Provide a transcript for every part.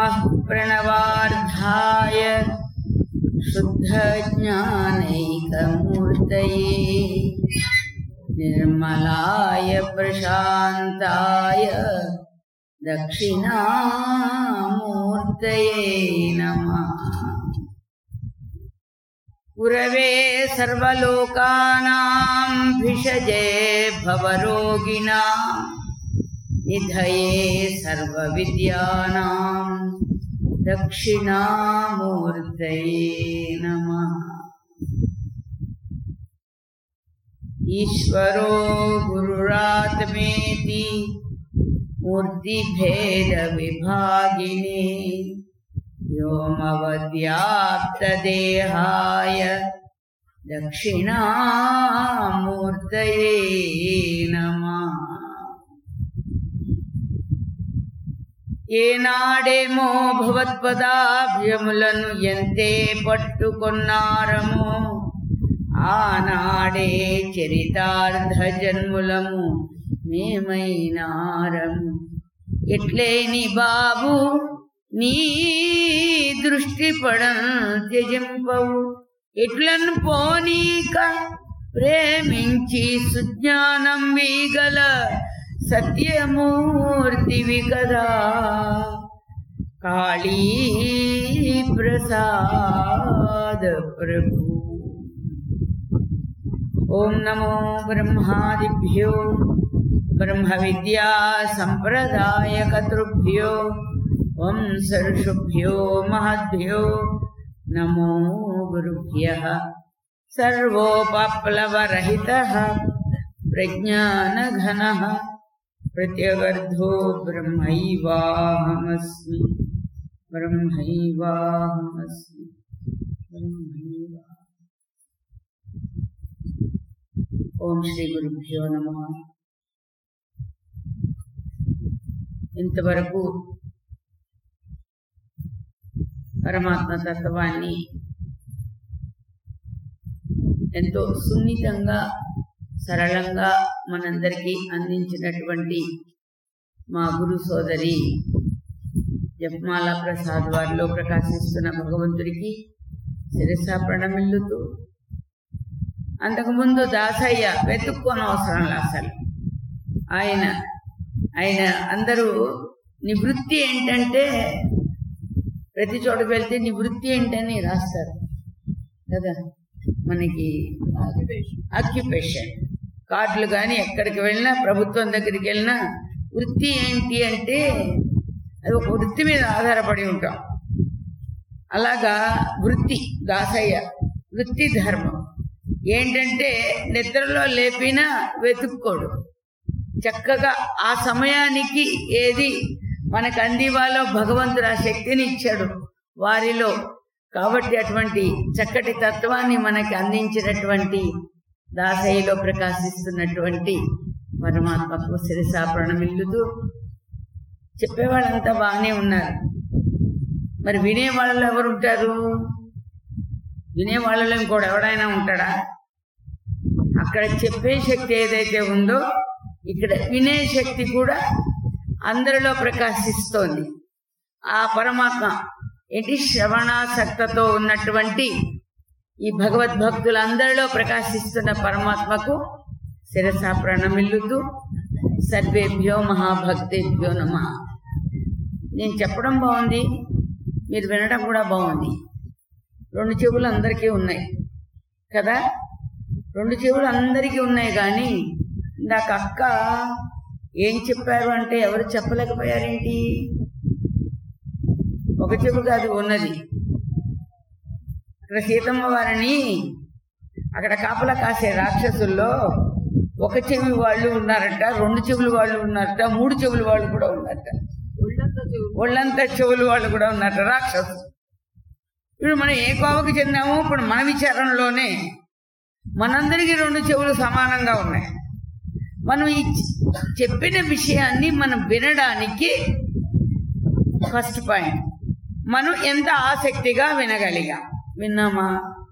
नमः प्रणवार्धाय शुद्धज्ञानैकमूर्तये निर्मलाय प्रशान्ताय दक्षिणामूर्तये नमः गुरवे सर्वलोकानां भिषजे भवरोगिणां निधये सर्वविद्यानां दक्षिणामूर्तये नमः ईश्वरो गुरुरात्मेति मूर्तिभेदविभागिने व्योमवद्याप्तदेहाय दक्षिणामूर्तये नमः ఏనాడేమో భగవత్పదాభ్యములను ఎంతే పట్టుకొన్నారమో ఆనాడే చరితార్థ జన్ములము మేమైనారము ఎట్లేని బాబు నీ దృష్టి పడం త్యజింపవు ఎట్లను పోనీక ప్రేమించి సుజ్ఞానం వీగల సత్యమూర్తివి కదా కాళీ ప్రసాద ప్రభు ఓం నమో బ్రహ్మాదిభ్యో బ్రహ్మ విద్యా సంప్రదాయకతృభ్యో వంశర్షుభ్యో మహద్భ్యో నమో గురుభ్య సర్వోపప్లవరహిత ప్రజ్ఞానఘన ప్రత్యగర్ధో బ్రహ్మైవాహమస్మి బ్రహ్మైవాహమస్మి బ్రహ్మైవా ఓం శ్రీ గురుభ్యో నమ ఇంతవరకు పరమాత్మ తత్వాన్ని ఎంతో సున్నితంగా సరళంగా మనందరికీ అందించినటువంటి మా గురు సోదరి జపమాల ప్రసాద్ వారిలో ప్రకాశిస్తున్న భగవంతుడికి శిరస ప్రణమిల్లుతూ అంతకుముందు దాసయ్య వెతుక్కోనవసరం అసలు ఆయన ఆయన అందరూ నివృత్తి ఏంటంటే ప్రతి చోటకి వెళ్తే నివృత్తి ఏంటని రాస్తారు కదా మనకి ఆక్యుపేషన్ కార్డులు కానీ ఎక్కడికి వెళ్ళినా ప్రభుత్వం దగ్గరికి వెళ్ళినా వృత్తి ఏంటి అంటే అది ఒక వృత్తి మీద ఆధారపడి ఉంటాం అలాగా వృత్తి దాసయ్య వృత్తి ధర్మం ఏంటంటే నిద్రలో లేపిన వెతుక్కోడు చక్కగా ఆ సమయానికి ఏది మనకు అందివాలో భగవంతుడు ఆ శక్తిని ఇచ్చాడు వారిలో కాబట్టి అటువంటి చక్కటి తత్వాన్ని మనకి అందించినటువంటి దాసయ్యలో ప్రకాశిస్తున్నటువంటి పరమాత్మకు శిరసా ప్రణమిల్లుతూ చెప్పేవాళ్ళంతా బాగానే ఉన్నారు మరి వినేవాళ్ళలో ఎవరు ఉంటారు వినేవాళ్ళలో ఇంకోటి ఎవడైనా ఉంటాడా అక్కడ చెప్పే శక్తి ఏదైతే ఉందో ఇక్కడ వినే శక్తి కూడా అందరిలో ప్రకాశిస్తోంది ఆ పరమాత్మ ఏంటి శ్రవణాసక్తతో ఉన్నటువంటి ఈ భగవద్భక్తులందరిలో ప్రకాశిస్తున్న పరమాత్మకు శిరస ప్రణమిల్లుతూ సర్వేభ్యో మహాభక్తేభ్యో నమ నేను చెప్పడం బాగుంది మీరు వినడం కూడా బాగుంది రెండు చెవులు అందరికీ ఉన్నాయి కదా రెండు చెవులు అందరికీ ఉన్నాయి కానీ ఇందాక అక్క ఏం చెప్పారు అంటే ఎవరు చెప్పలేకపోయారేంటి ఒక చెవు కాదు ఉన్నది అక్కడ సీతమ్మ వారిని అక్కడ కాపలా కాసే రాక్షసుల్లో ఒక చెవి వాళ్ళు ఉన్నారట రెండు చెవులు వాళ్ళు ఉన్నారట మూడు చెవులు వాళ్ళు కూడా ఉన్నారట ఒళ్ళంతా చెవులు వాళ్ళు కూడా ఉన్నారట రాక్షసు ఇప్పుడు మనం ఏ కోవకు చెందామో ఇప్పుడు మన విచారంలోనే మనందరికీ రెండు చెవులు సమానంగా ఉన్నాయి మనం ఈ చెప్పిన విషయాన్ని మనం వినడానికి ఫస్ట్ పాయింట్ మనం ఎంత ఆసక్తిగా వినగలిగాం విన్నామా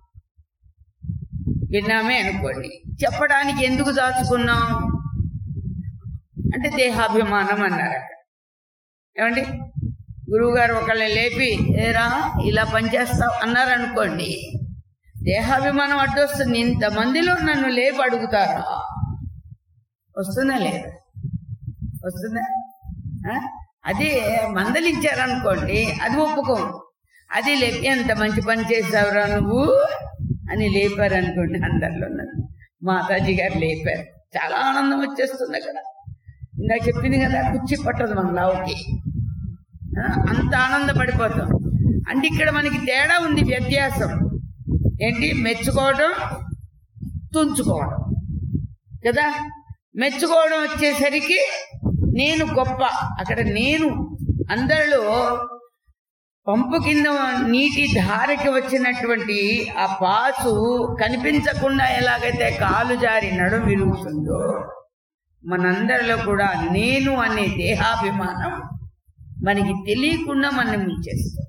విన్నామే అనుకోండి చెప్పడానికి ఎందుకు దాచుకున్నాం అంటే దేహాభిమానం అన్నారు అక్కడ ఏమండి గురువుగారు ఒకళ్ళని లేపి ఏరా ఇలా పనిచేస్తావు అన్నారనుకోండి దేహాభిమానం అడ్డొస్తుంది ఇంతమందిలో నన్ను లేపి అడుగుతారా వస్తుందా లేదా వస్తుందా ఆ? అదే మందలించారనుకోండి అది ఒప్పుకోం అది లేపి ఎంత మంచి పని చేసావురా నువ్వు అని లేపారనుకోండి అందరిలో నన్ను మాతాజీ గారు లేపారు చాలా ఆనందం వచ్చేస్తుంది అక్కడ ఇందాక చెప్పింది కదా కుర్చీ పట్టదు మన లావుకి ఆ, అంత ఆనందపడిపోతాం అంటే ఇక్కడ మనకి తేడా ఉంది వ్యత్యాసం ఏంటి మెచ్చుకోవడం తుంచుకోవడం కదా మెచ్చుకోవడం వచ్చేసరికి నేను గొప్ప అక్కడ నేను అందరిలో పంపు కింద నీటి ధారకి వచ్చినటువంటి ఆ పాసు కనిపించకుండా ఎలాగైతే కాలు జారి నడుం విరుగుతుందో మనందరిలో కూడా నేను అనే దేహాభిమానం మనకి తెలియకుండా మనం ముంచేస్తాం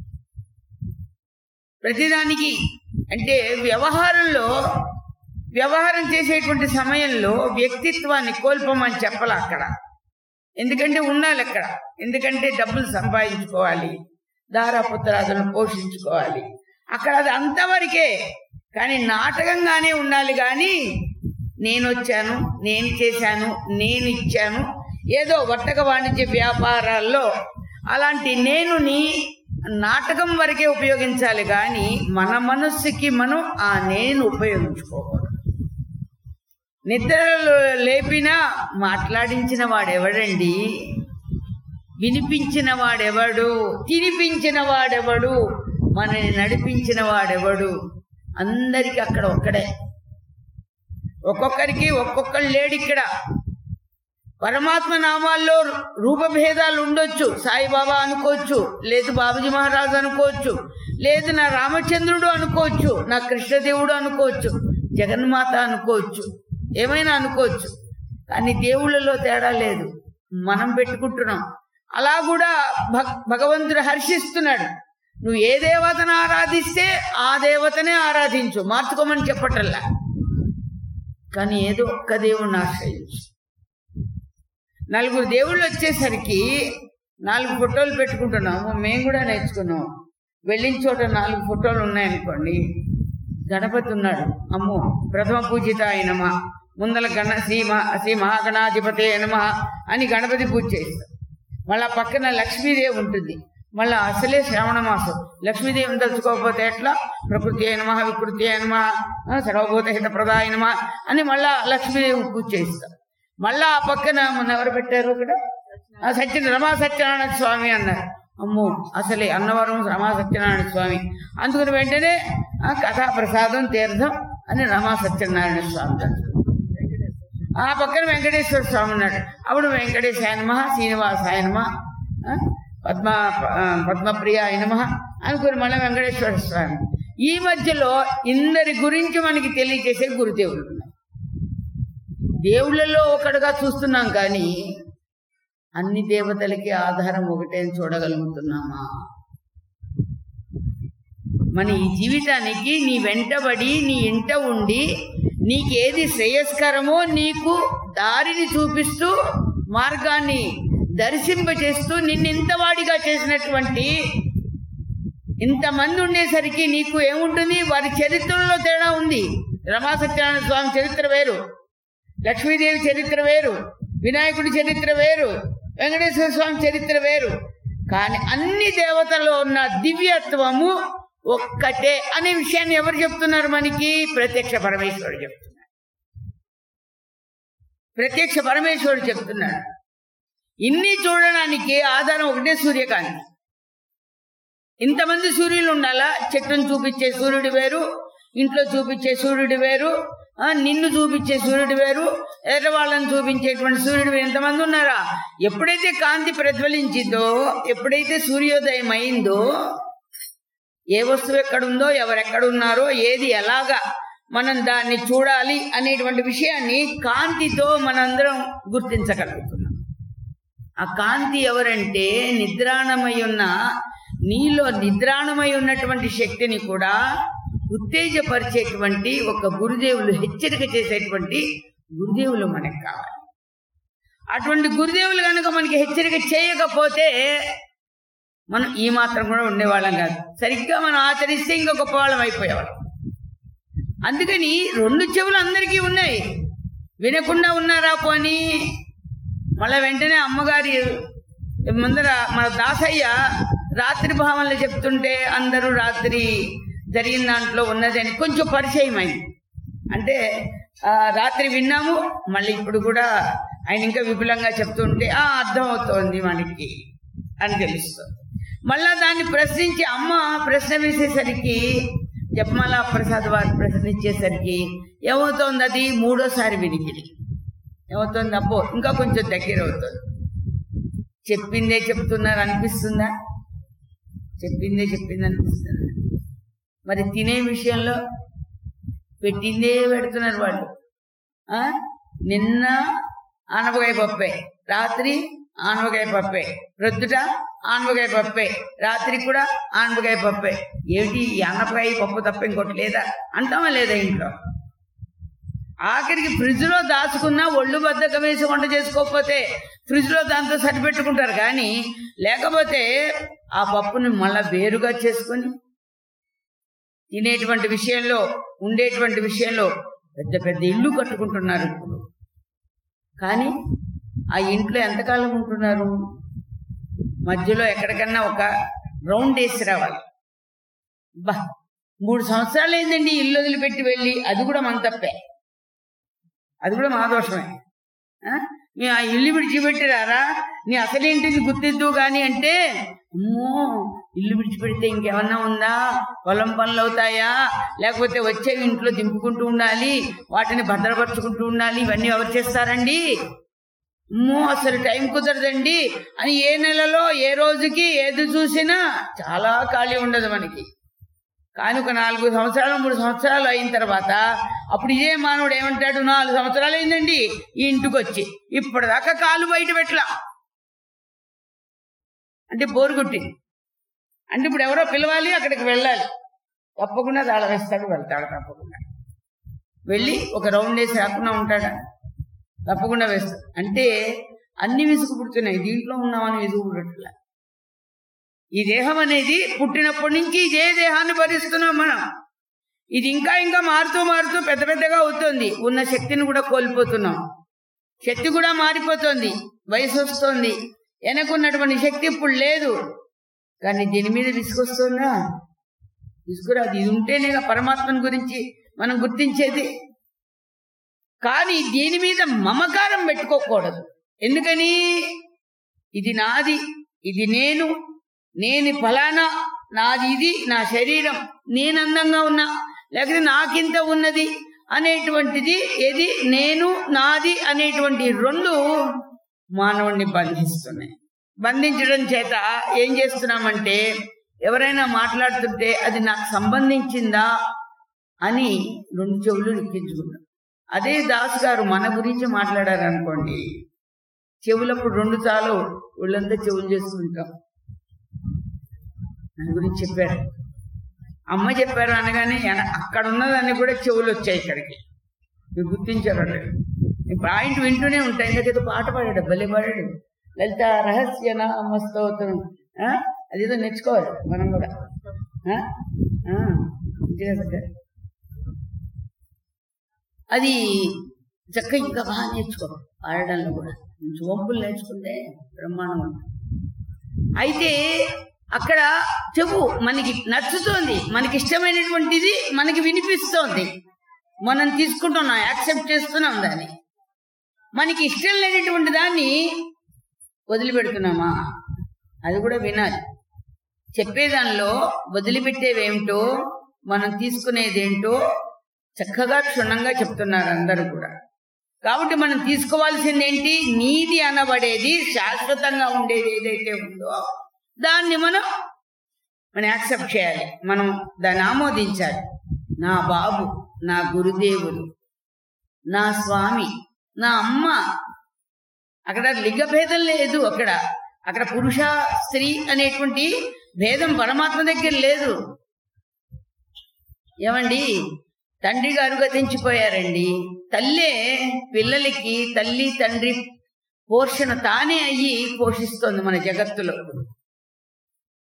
ప్రతిదానికి అంటే వ్యవహారంలో వ్యవహారం చేసేటువంటి సమయంలో వ్యక్తిత్వాన్ని కోల్పోమని చెప్పాలి అక్కడ ఎందుకంటే ఉండాలి అక్కడ ఎందుకంటే డబ్బులు సంపాదించుకోవాలి దారాపుత్రాదులను పోషించుకోవాలి అక్కడ అది అంతవరకే కానీ నాటకంగానే ఉండాలి కానీ నేను వచ్చాను నేను చేశాను నేను ఇచ్చాను ఏదో వర్తక వాణిజ్య వ్యాపారాల్లో అలాంటి నేనుని నాటకం వరకే ఉపయోగించాలి కానీ మన మనస్సుకి మనం ఆ నేను ఉపయోగించుకోకూడదు నిద్రలో లేపినా మాట్లాడించిన వాడెవడండి వినిపించిన వాడెవడు తినిపించిన వాడెవడు మనని నడిపించిన వాడెవడు అందరికి అక్కడ ఒక్కడే ఒక్కొక్కరికి ఒక్కొక్కరు లేడు ఇక్కడ పరమాత్మ నామాల్లో రూపభేదాలు ఉండొచ్చు సాయిబాబా అనుకోవచ్చు లేదు బాబుజీ మహారాజు అనుకోవచ్చు లేదు నా రామచంద్రుడు అనుకోవచ్చు నా కృష్ణదేవుడు అనుకోవచ్చు జగన్మాత అనుకోవచ్చు ఏమైనా అనుకోవచ్చు కానీ దేవుళ్ళలో తేడా లేదు మనం పెట్టుకుంటున్నాం అలా కూడా భగ- భగవంతుడు హర్షిస్తున్నాడు నువ్వు ఏ దేవతను ఆరాధిస్తే ఆ దేవతనే ఆరాధించు మార్చుకోమని చెప్పటల్లా కానీ ఏదో ఒక్క దేవుణ్ణి ఆశ్రయించు నలుగురు దేవుళ్ళు వచ్చేసరికి నాలుగు ఫోటోలు పెట్టుకుంటున్నాము మేము కూడా నేర్చుకున్నాం వెళ్ళిన చోట నాలుగు ఫోటోలు ఉన్నాయనుకోండి గణపతి ఉన్నాడు అమ్మో ప్రథమ పూజిత అయినమా ముందల గణ శ్రీ మహా శ్రీ మహాగణాధిపతి అయినమా అని గణపతి పూజ చేస్తాం మళ్ళా పక్కన లక్ష్మీదేవి ఉంటుంది మళ్ళా అసలే శ్రావణ మాసం లక్ష్మీదేవిని తలుచుకోకపోతే ఎట్లా ప్రకృతి అయినమా వికృతి అయినమా సర్వభూత హిత ప్రదాయనమా అని మళ్ళా లక్ష్మీదేవి పూజ చేస్తాం మళ్ళా ఆ పక్కన మన ఎవరు పెట్టారు ఇక్కడ ఆ సత్య రమా సత్యనారాయణ స్వామి అన్నారు అమ్మో అసలే అన్నవరం రమా సత్యనారాయణ స్వామి అందుకని వెంటనే ఆ కథా ప్రసాదం తీర్థం అని రమా సత్యనారాయణ స్వామి అంటారు. ఆ పక్కన వెంకటేశ్వర స్వామి ఉన్నాడు అప్పుడు వెంకటేశాయ నమ శ్రీనివాసాయ నమ ఆ, పద్మ ఆ, పద్మప్రియ నమ అనుకుని మళ్ళీ వెంకటేశ్వర స్వామి ఈ మధ్యలో ఇందరి గురించి మనకి తెలియజేసే గురుదేవులు ఉన్నారు దేవుళ్ళలో ఒకడుగా చూస్తున్నాం కానీ అన్ని దేవతలకి ఆధారం ఒకటే అని చూడగలుగుతున్నామా మన ఈ జీవితానికి నీ వెంటబడి నీ ఇంట ఉండి నీకేది శ్రేయస్కరమో నీకు దారిని చూపిస్తూ మార్గాన్ని దర్శింపచేస్తూ నిన్నింతవాడిగా చేసినటువంటి ఇంతమంది ఉండేసరికి నీకు ఏముంటుంది వారి చరిత్రలో తేడా ఉంది రమా సత్యనారాయణ స్వామి చరిత్ర వేరు లక్ష్మీదేవి చరిత్ర వేరు వినాయకుడి చరిత్ర వేరు వెంకటేశ్వర స్వామి చరిత్ర వేరు కానీ అన్ని దేవతల్లో ఉన్న దివ్యత్వము ఒక్కటే అనే విషయాన్ని ఎవరు చెప్తున్నారు మనకి ప్రత్యక్ష పరమేశ్వరుడు చెప్తున్నాడు ప్రత్యక్ష పరమేశ్వరుడు చెప్తున్నాడు ఇన్ని చూడడానికి ఆధారం ఒకటే సూర్యకాంతి ఇంతమంది సూర్యులు ఉండాలా చెట్టును చూపించే సూర్యుడు వేరు ఇంట్లో చూపించే సూర్యుడు వేరు ఆ, నిన్ను చూపించే సూర్యుడు వేరు ఎర్రవాళ్ళని చూపించేటువంటి సూర్యుడు వేరు ఎంతమంది ఉన్నారా ఎప్పుడైతే కాంతి ప్రజ్వలించిందో ఎప్పుడైతే సూర్యోదయం అయిందో ఏ వస్తువు ఎక్కడుందో ఎవరెక్కడున్నారో ఏది ఎలాగా మనం దాన్ని చూడాలి అనేటువంటి విషయాన్ని కాంతితో మనందరం గుర్తించగలుగుతున్నాం ఆ కాంతి ఎవరంటే నిద్రాణమై ఉన్న నీలో నిద్రాణమై ఉన్నటువంటి శక్తిని కూడా ఉత్తేజపరిచేటువంటి ఒక గురుదేవులు హెచ్చరిక చేసేటువంటి గురుదేవులు మనకు కావాలి అటువంటి గురుదేవులు కనుక మనకి హెచ్చరిక చేయకపోతే మనం ఈ మాత్రం కూడా ఉండేవాళ్ళం కాదు సరిగ్గా మనం ఆచరిస్తే ఇంకా గొప్పవాళ్ళం అయిపోయేవాళ్ళం అందుకని రెండు చెవులు అందరికీ ఉన్నాయి వినకుండా ఉన్నారా పోని మళ్ళా వెంటనే అమ్మగారి ముందర మన దాసయ్య రాత్రి భావనలు చెప్తుంటే అందరూ రాత్రి జరిగిన దాంట్లో ఉన్నదని కొంచెం పరిచయం అయింది అంటే ఆ, రాత్రి విన్నాము మళ్ళీ ఇప్పుడు కూడా ఆయన ఇంకా విపులంగా చెప్తుంటే ఆ అర్థం అవుతోంది మనకి అని తెలుస్తుంది మళ్ళా దాన్ని ప్రశ్నించి అమ్మ ప్రశ్న వేసేసరికి జపమాల ప్రసాద్ వారు ప్రశ్నించేసరికి ఏమవుతోంది అది మూడోసారి వినికిడి ఏమవుతుంది అబ్బో ఇంకా కొంచెం దగ్గర అవుతుంది చెప్పిందే చెప్తున్నారు అనిపిస్తుందా చెప్పిందే చెప్పింది అనిపిస్తుందా మరి తినే విషయంలో పెట్టిందే పెడుతున్నారు వాళ్ళు ఆ? నిన్న ఆనపకాయ పప్పే రాత్రి ఆనపకాయ పప్పే ప్రొద్దుట ఆనపకాయ పప్పే రాత్రి కూడా ఆనపకాయ పప్పే ఏమిటి ఈ ఆనపకాయ పప్పు తప్ప ఇంకోటి లేదా అంటామా లేదా ఇంట్లో ఆఖరికి ఫ్రిడ్జ్ లో దాచుకున్న ఒళ్ళు బద్దకం వేసి వంట చేసుకోకపోతే ఫ్రిడ్జ్ లో దాంతో సరిపెట్టుకుంటారు కానీ లేకపోతే ఆ పప్పుని మళ్ళా వేరుగా చేసుకొని తినేటువంటి విషయంలో ఉండేటువంటి విషయంలో పెద్ద పెద్ద ఇల్లు కట్టుకుంటున్నారు ఇప్పుడు కానీ ఆ ఇంట్లో ఎంతకాలం ఉంటున్నారు మధ్యలో ఎక్కడికన్నా ఒక రౌండ్ వేసి రావాలి బా మూడు సంవత్సరాలు ఏందండి ఇల్లు వదిలిపెట్టి వెళ్ళి అది కూడా మన తప్పే అది కూడా మా దోషమే ఆ? నీ ఆ ఇల్లు విడిచిపెట్టిరారా నీ అసలేంటిది గుర్తిద్దు గాని అంటే అమ్మో ఇల్లు విడిచిపెడితే ఇంకేమన్నా ఉందా పొలం పనులు అవుతాయా లేకపోతే వచ్చే ఇంట్లో దింపుకుంటూ ఉండాలి వాటిని భద్రపరుచుకుంటూ ఉండాలి ఇవన్నీ ఎవరు చేస్తారండి అమ్మో అసలు టైం కుదరదండి అని ఏ నెలలో ఏ రోజుకి ఏది చూసినా చాలా ఖాళీ ఉండదు మనకి కానీ ఒక నాలుగు సంవత్సరాలు మూడు సంవత్సరాలు అయిన తర్వాత అప్పుడు ఇదే మానవుడు ఏమంటాడు నాలుగు సంవత్సరాలు అయిందండి ఈ ఇంటికి వచ్చి ఇప్పటిదాకా కాలు బయట పెట్టలా అంటే బోరు కొట్టింది అంటే ఇప్పుడు ఎవరో పిలవాలి అక్కడికి వెళ్ళాలి తప్పకుండా తాళం వేస్తాడు వెళ్తాడు తప్పకుండా వెళ్ళి ఒక రౌండ్ వేసి రాకుండా ఉంటాడా తప్పకుండా వేస్తాడు అంటే అన్ని విసుగు పుడుతున్నాయి దీంట్లో ఉన్నామని విసుగు పుట్టట్లే ఈ దేహం అనేది పుట్టినప్పటి నుంచి ఇదే దేహాన్ని భరిస్తున్నాం మనం ఇది ఇంకా ఇంకా మారుతూ మారుతూ పెద్ద పెద్దగా అవుతుంది ఉన్న శక్తిని కూడా కోల్పోతున్నాం శక్తి కూడా మారిపోతుంది వయసు వస్తుంది వెనకున్నటువంటి శక్తి ఇప్పుడు లేదు కానీ దీని మీద విసుకొస్తుందా విసుకురాదు ఇది ఉంటేనే పరమాత్మని గురించి మనం గుర్తించేది కానీ దీని మీద మమకారం పెట్టుకోకూడదు ఎందుకని ఇది నాది ఇది నేను నేను ఫలానా నాది ఇది నా శరీరం నేను అందంగా ఉన్నా లేకపోతే నాకింత ఉన్నది అనేటువంటిది ఏది నేను నాది అనేటువంటి రెండు మానవుణ్ణి బంధిస్తున్నాయి బంధించడం చేత ఏం చేస్తున్నామంటే ఎవరైనా మాట్లాడుతుంటే అది నాకు సంబంధించిందా అని రెండు చెవులు ఎక్కించుకున్నాం అదే దాస్ గారు మన గురించి మాట్లాడారు అనుకోండి చెవులప్పుడు రెండు చాలు ఒళ్ళంతా చెవులు చేసుకుంటాం దాని గురించి చెప్పారు అమ్మ చెప్పారు అనగానే ఎన- అక్కడ ఉన్నదాన్ని కూడా చెవులు వచ్చాయి ఇక్కడికి మీరు గుర్తించారు లేదు ఇప్పుడు పాయింట్ వింటూనే ఉంటాయి ఇంకేదో పాట పాడాడు భలే పాడాడు లలిత రహస్య నామస్తోత్రం ఆ? అదేదో నేర్చుకోవాలి మనం కూడా ఆ? ఆ, మంచిగా చక్కగా. అది చక్కగా ఇంకా బాగా నేర్చుకో పాడడంలో కూడా కొంచెం వంపులు నేర్చుకుంటే బ్రహ్మాండం ఉంటుంది అయితే అక్కడ చెవు మనకి నచ్చుతోంది మనకి ఇష్టమైనటువంటిది మనకి వినిపిస్తోంది మనం తీసుకుంటున్నాం యాక్సెప్ట్ చేస్తున్నాం దాన్ని మనకి ఇష్టం లేనటువంటి దాన్ని వదిలిపెడుతున్నామా అది కూడా వినాలి చెప్పేదానిలో వదిలిపెట్టేవేమిటో మనం తీసుకునేదేంటో చక్కగా క్షుణ్ణంగా చెప్తున్నారు అందరూ కూడా కాబట్టి మనం తీసుకోవాల్సింది ఏంటి నీది అనబడేది శాశ్వతంగా ఉండేది ఏదైతే ఉందో దాన్ని మనం మనం యాక్సెప్ట్ చేయాలి మనం దాన్ని ఆమోదించాలి నా బాబు నా గురుదేవులు నా స్వామి నా అమ్మ అక్కడ లింగ భేదం లేదు అక్కడ అక్కడ పురుష స్త్రీ అనేటువంటి భేదం పరమాత్మ దగ్గర లేదు ఏమండి తండ్రి గారు గతించిపోయారండి తల్లే పిల్లలకి తల్లి తండ్రి పోషణ తానే అయ్యి పోషిస్తోంది మన జగత్తులో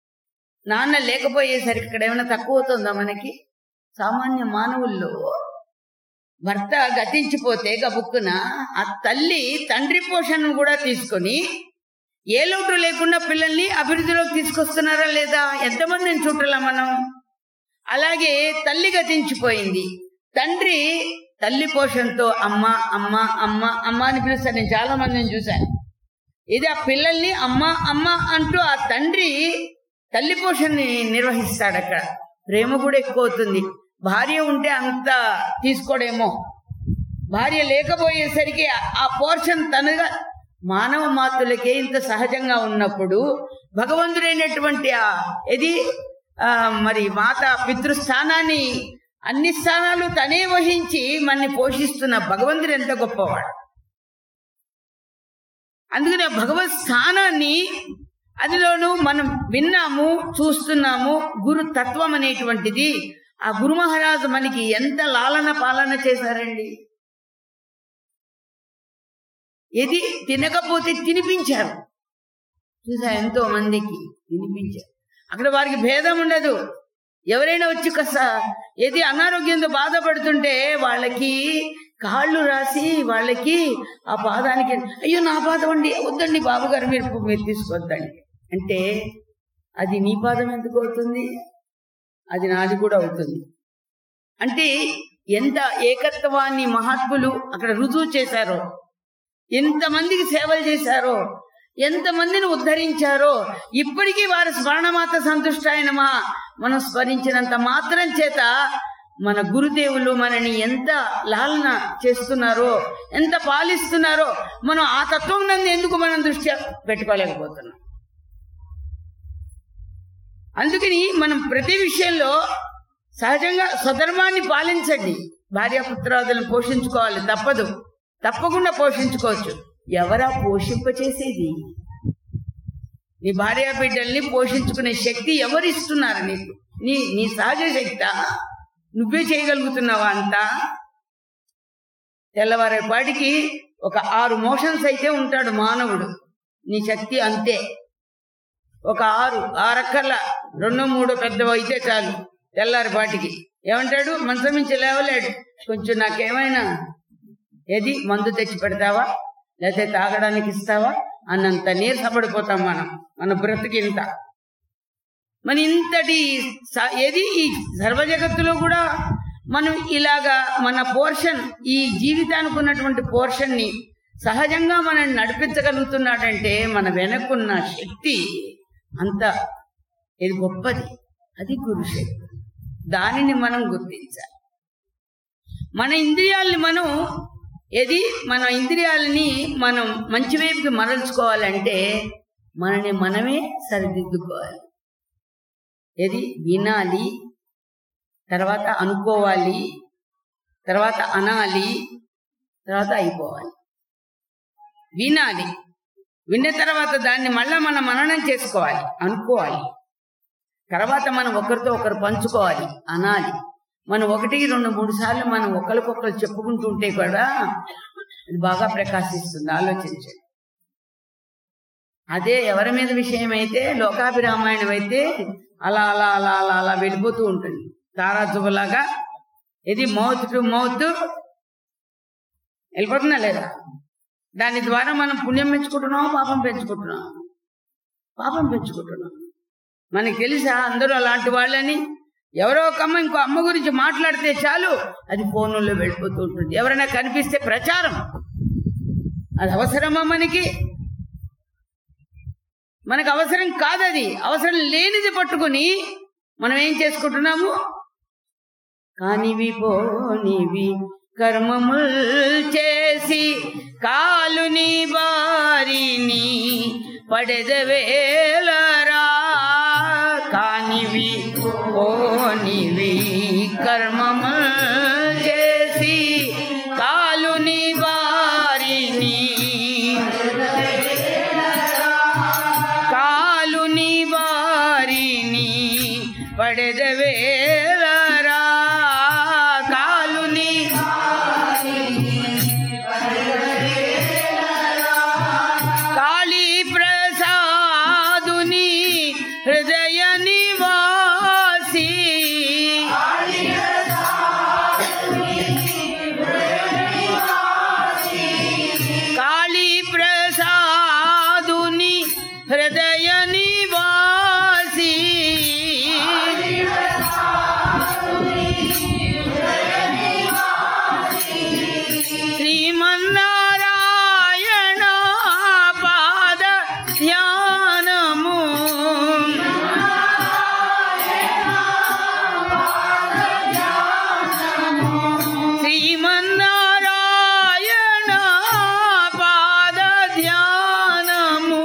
నాన్న లేకపోయేసరికి ఇక్కడ ఏమైనా తక్కువ అవుతుందా మనకి సామాన్య మానవుల్లో భర్త గతించిపోతే గబుక్కున ఆ తల్లి తండ్రి పోషణను కూడా తీసుకొని ఏ లోటు లేకుండా పిల్లల్ని అభివృద్ధిలోకి తీసుకొస్తున్నారా లేదా ఎంతమందిని చూడాల మనం అలాగే తల్లి గతించిపోయింది తండ్రి తల్లి పోషణతో అమ్మ అమ్మ అమ్మ అమ్మ అని పిలుస్తాను నేను చాలా మందిని చూశాను ఇది ఆ పిల్లల్ని అమ్మ అమ్మ అంటూ ఆ తండ్రి తల్లి పోషణని నిర్వహిస్తాడు అక్కడ ప్రేమ కూడా ఎక్కువ అవుతుంది భార్య ఉంటే అంత తీసుకోడేమో భార్య లేకపోయేసరికి ఆ- ఆ పోర్షన్ తనగా మానవ మాతృలకే ఇంత సహజంగా ఉన్నప్పుడు భగవంతుడైనటువంటి ఆ ఇది ఆ, మరి మాత పితృస్థానాన్ని అన్ని స్థానాలు తనే వహించి మనని పోషిస్తున్న భగవంతుడు ఎంత గొప్పవాడు అందుకని ఆ భగవత్ స్థానాన్ని అందులోనూ మనం విన్నాము చూస్తున్నాము గురు తత్వం అనేటువంటిది ఆ గురు మహారాజు మనకి ఎంత లాలన పాలన చేశారండి ఇది తినకపోతే తినిపించారు చూసా ఎంతో మందికి తినిపించారు అక్కడ వారికి భేదం ఉండదు ఎవరైనా వచ్చి కాస్త ఏది అనారోగ్యంతో బాధపడుతుంటే వాళ్ళకి కాళ్ళు రాసి వాళ్ళకి ఆ పాదానికి అయ్యో నా పాదం అండి వద్దండి బాబుగారు మీరు మీరు తీసుకొద్దండి అంటే అది నీ పాదం ఎందుకు అవుతుంది అది నాది కూడా అవుతుంది అంటే ఎంత ఏకత్వాన్ని మహాత్ములు అక్కడ రుజువు చేశారో ఎంతమందికి సేవలు చేశారో ఎంతమందిని ఉద్ధరించారో ఇప్పటికీ వారి స్మరణమాత సంతుష్టాయనమా మనం స్మరించినంత మాత్రం చేత మన గురుదేవులు మనని ఎంత లాలన చేస్తున్నారో ఎంత పాలిస్తున్నారో మనం ఆ తత్వం నందు ఎందుకు మనం దృష్టి పెట్టుకోలేకపోతున్నాం అందుకని మనం ప్రతి విషయంలో సహజంగా స్వధర్మాన్ని పాలించండి భార్యాపుత్రాదులను పోషించుకోవాలి తప్పదు తప్పకుండా పోషించుకోవచ్చు ఎవరా పోషింపచేసేది నీ భార్య బిడ్డల్ని పోషించుకునే శక్తి ఎవరు ఇస్తున్నారు నీకు నీ నీ సహజ శక్తి నువ్వే చేయగలుగుతున్నావా అంతా తెల్లవారేపాటికి ఒక ఆరు మోషన్స్ అయితే ఉంటాడు మానవుడు నీ శక్తి అంతే ఒక ఆరు ఆరక్కర్ల రెండో మూడో పెద్దవి అయితే చాలు తెల్లారిపాటికి ఏమంటాడు మంచం నుంచి లేవలేడు కొంచెం నాకేమైనా ఏది మందు తెచ్చి పెడతావా లేకపోతే తాగడానికి ఇస్తావా అన్నంత నీరసపడిపోతాం మనం మన బ్రతికింత మన ఇంతటి స- ఏది ఈ సర్వ జగత్తులో కూడా మనం ఇలాగా మన పోర్షన్ ఈ జీవితానికి ఉన్నటువంటి పోర్షన్ ని సహజంగా మనం నడిపించగలుగుతున్నాడంటే మన వెనక్కున్న శక్తి అంత ఇది గొప్పది అది గురు శక్తి దానిని మనం గుర్తించాలి మన ఇంద్రియాల్ని మనం ఏది మన ఇంద్రియాలని మనం మంచి వైపుకి మరల్చుకోవాలంటే మనని మనమే సరిదిద్దుకోవాలి ఏది వినాలి తర్వాత అనుకోవాలి తర్వాత అనాలి తర్వాత అయిపోవాలి వినాలి విన్న తర్వాత దాన్ని మళ్ళా మనం మననం చేసుకోవాలి అనుకోవాలి తర్వాత మనం ఒకరితో ఒకరు పంచుకోవాలి అనాలి మనం ఒకటి రెండు మూడు సార్లు మనం ఒకరికొకరు చెప్పుకుంటుంటే కూడా అది బాగా ప్రకాశిస్తుంది ఆలోచించండి అదే ఎవరి మీద విషయం అయితే లోకాభిరామాయణం అయితే అలా అలా అలా అలా అలా వెళ్ళిపోతూ ఉంటుంది తారాజుబలాగా ఇది మౌత్ టు మౌత్ వెళ్ళిపోతున్నా లేదా దాని ద్వారా మనం పుణ్యం పెంచుకుంటున్నాం పాపం పెంచుకుంటున్నాం పాపం పెంచుకుంటున్నాం మనకి తెలుసా అందరూ అలాంటి వాళ్ళని ఎవరో ఒక అమ్మ ఇంకో అమ్మ గురించి మాట్లాడితే చాలు అది ఫోన్లో వెళ్ళిపోతూ ఉంటుంది ఎవరైనా కనిపిస్తే ప్రచారం అది అవసరమా మనకి మనకు అవసరం కాదది అవసరం లేనిది పట్టుకుని మనం ఏం చేసుకుంటున్నాము కానివి పోనివి కర్మముల్ చేసి కాలుని బారిని పడెదవేలరా కానివి పోనివి కర్మముల్ చేసి కాలుని బారిని కాలుని వారిని పడెదవేలరా కాలుని కాళీ ప్రసాదుని హృదయ నివాసి కాళీ ప్రసాదుని హృదయ నివాసి శ్రీమన్నారాయణ పాద ధ్యానము శ్రీమన్నారాయణ పాద ధ్యానము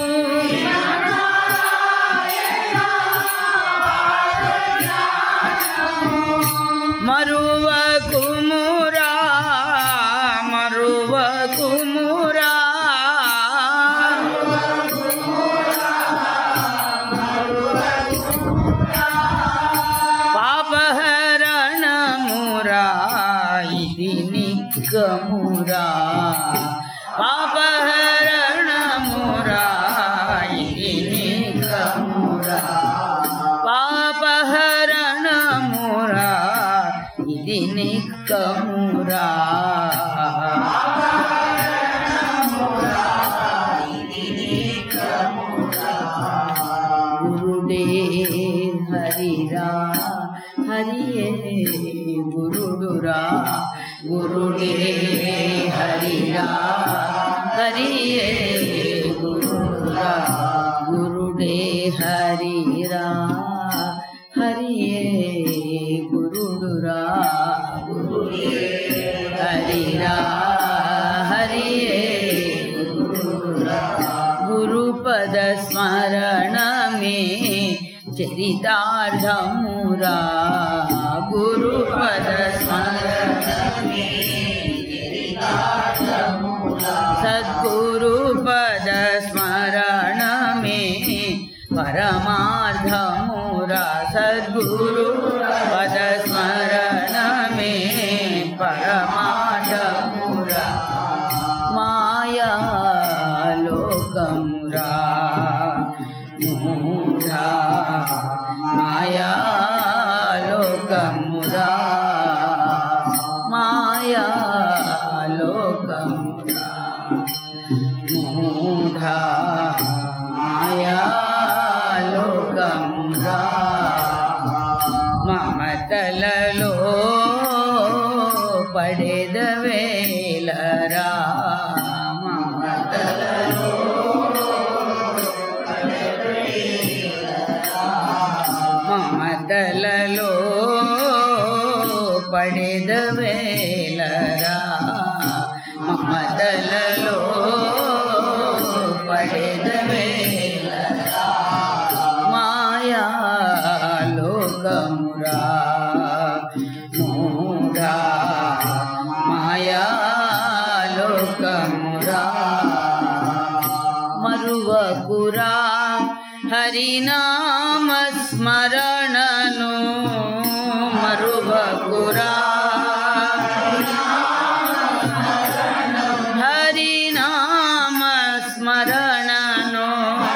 మరువ కుమురా మరువ కుమురా పాపహరణమురా ఇది నిక్కమురా పాపహరణమురా ఇది నిక్కమురా పాపహరణమురా ఇది నిక్కమురా గురుడే హరిరా హరియే గురుడురా గురుడే హరిరా హరియే గురుడురా గురుడే హరిరా హరియే గురుడురా గురుడే హరిరా హరియే గురుడురా గురుపద స్మరణమే చరితార్థమురా గురుపద స్మరణమే సద్గురుపద స్మరణమే పరమార్థమురా సద్గురు పద స్మరణమే పరమార్థమురా మాయా లోకమురా మూఢా మాయా లోకమురా మాయా లోకమురా మూఢా మాయా లోకమురా మమతలలో పడెద వేలరా మమతలలో మమతలలో పడెద వేలరా మమతలలో పడెద వేలరా మాయా లోకమురా మూఢా మాయా లోకమురా మరువకురా హరినామ స్మరణను మరువకురా హరినామ స్మరణను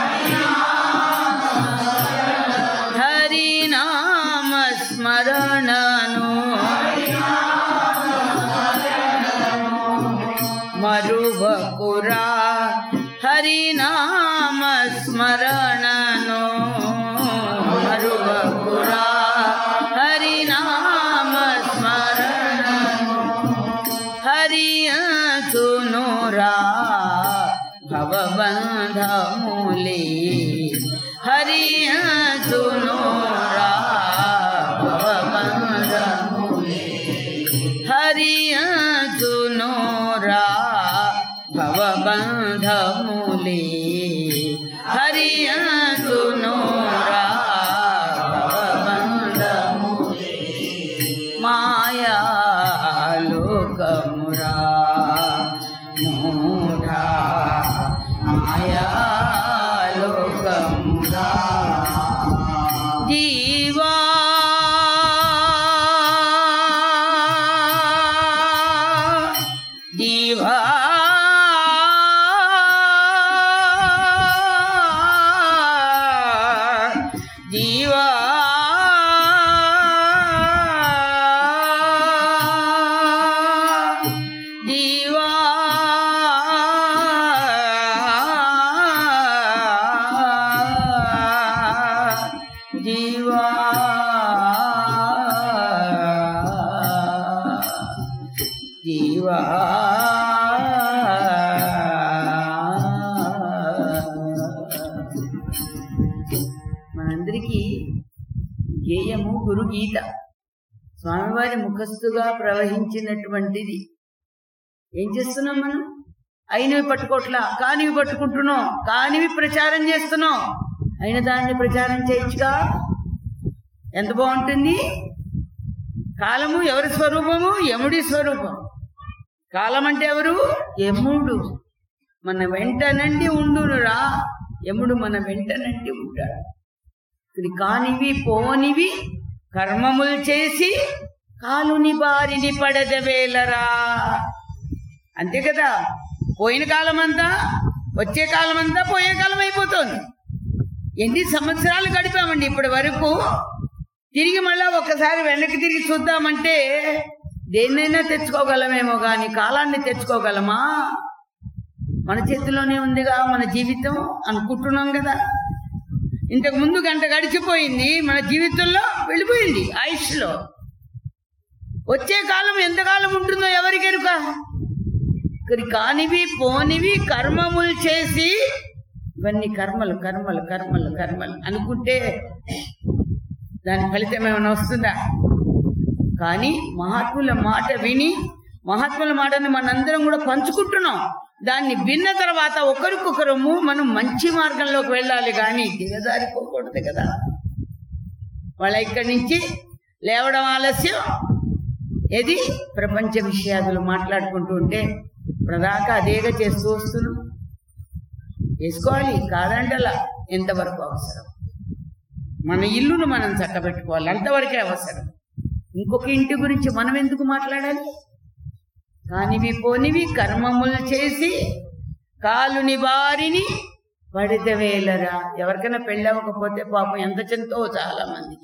హరినామ స్మరణను మరువకురా హరినామ స్మరణను మరువకురా హరినామ స్మరణను హరియసునురా భవబంధములే హరియసునురా భవబంధములే హరియసునురా భవబంధములే హరియసునురా భవబంధములే మాయా లోకమురా మూఢా మాయా జీవా జీవా జీవా జీవా మనందరికీ గేయము గురు గీత స్వామివారి ముఖస్థుగా ప్రవహించినటువంటిది ఏం చేస్తున్నాం మనం అయినవి పట్టుకోట్లా కానివి పట్టుకుంటున్నాం కానివి ప్రచారం చేస్తున్నాం అయిన దాన్ని ప్రచారం చేయొచ్చుగా ఎంత బాగుంటుంది కాలము ఎవరి స్వరూపము యముడి స్వరూపం కాలం అంటే ఎవరు యముడు మన వెంటనండి ఉండునురా యముడు మన వెంటనండి ఉంటాడు ఇది కానివి పోనివి కర్మములు చేసి కాలుని బారిని పడదవేలరా అంతే కదా పోయిన కాలం అంతా వచ్చే కాలం అంతా పోయే కాలం అయిపోతుంది ఎన్ని సంవత్సరాలు గడిపామండి ఇప్పటి వరకు తిరిగి మళ్ళా ఒక్కసారి వెనక్కి తిరిగి చూద్దామంటే దేన్నైనా తెచ్చుకోగలమేమో కానీ కాలాన్ని తెచ్చుకోగలమా మన చేతిలోనే ఉందిగా మన జీవితం అనుకుంటున్నాం కదా ఇంతకు ముందు గంట గడిచిపోయింది మన జీవితంలో వెళ్ళిపోయింది ఆయుష్లో వచ్చే కాలం ఎంతకాలం ఉంటుందో ఎవరికెరుక ఇక్కడ కానివి పోనివి కర్మములు చేసి ఇవన్నీ కర్మలు కర్మలు కర్మలు కర్మలు అనుకుంటే దాని ఫలితం ఏమైనా వస్తుందా కానీ మహాత్ముల మాట విని మహాత్ముల మాటని మనందరం కూడా పంచుకుంటున్నాం దాన్ని విన్న తర్వాత ఒకరికొకరము మనం మంచి మార్గంలోకి వెళ్ళాలి కానీ దిగజారిపోకూడదు కదా వాళ్ళ ఇక్కడి నుంచి లేవడం ఆలస్యం ఏది ప్రపంచ విషయాలు మాట్లాడుకుంటూ ఉంటే ప్రదాకా అదేగా చేస్తూ వస్తున్నాం చేసుకోవాలి కాదంటలా ఎంతవరకు అవసరం మన ఇల్లును మనం చక్కబెట్టుకోవాలి అంతవరకే అవసరం ఇంకొక ఇంటి గురించి మనం ఎందుకు మాట్లాడాలి కానివి పోనివి కర్మములు చేసి కాలుని బారిని పడితవేలరా ఎవరికైనా పెళ్ళవకపోతే పాపం ఎంత చింతో చాలా మందికి